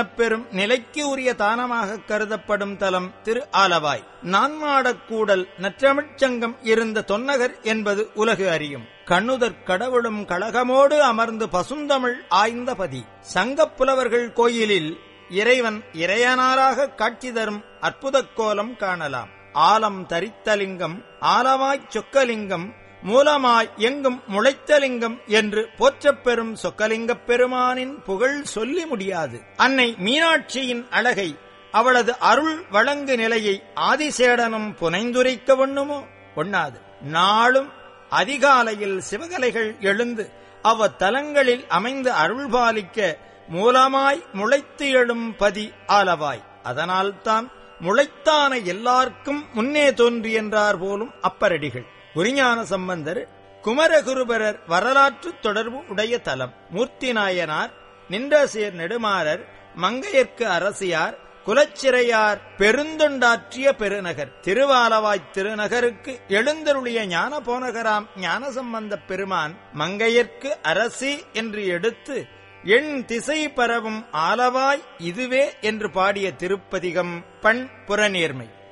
எனப் பெறும் நிலைக்கு உரிய தானமாக கருதப்படும் தலம் திரு ஆலவாய் நான்மாடக்கூடல் நற்றமிழ்ச்சங்கம் இருந்த தொன்னகர் என்பது உலகு அறியும் கண்ணுதற் கடவுளும் கழகமோடு அமர்ந்து பசுந்தமிழ் ஆய்ந்த பதி சங்கப் புலவர்கள் கோயிலில் இறைவன் இறையனாராக காட்சி தரும் அற்புதக் கோலம் காணலாம் ஆலம் தரித்தலிங்கம் ஆலமாய்ச் சொக்கலிங்கம் மூலமாய் எங்கும் முளைத்தலிங்கம் என்று போற்றப்பெறும் சொக்கலிங்கப் பெருமானின் புகழ் சொல்லி முடியாது அன்னை மீனாட்சியின் அழகை அவளது அருள் வழங்கு நிலையை ஆதிசேடனும் புனைந்துரைக்க ஒண்ணுமோ ஒண்ணாது நாளும் அதிகாலையில் சிவகலைகள் எழுந்து அவ்வத்தலங்களில் அமைந்து அருள்பாலிக்க மூலமாய் முளைத்து எழும் பதி ஆலவாய் அதனால்தான் முளைத்தான எல்லாருக்கும் முன்னே தோன்றி என்றார் போலும் அப்பரடிகள் குருஞான சம்பந்தர் குமரகுருபரர் வரலாற்று தொடர்பு உடைய தலம் மூர்த்தி நாயனார் நின்றசீர் நெடுமாறர் மங்கையர்க்கு அரசியார் குலச்சிறையார் பெருந்தொண்டாற்றிய பெருநகர் திருவாலவாய்த் திருநகருக்கு எழுந்தருளிய ஞான போனகராம் ஞானசம்பந்தப் பெருமான் மங்கையர்க்கு அரசி என்று எடுத்து எண் திசை பரவும் ஆலவாய் இதுவே என்று பாடிய திருப்பதிகம் பண் புறநேர்மை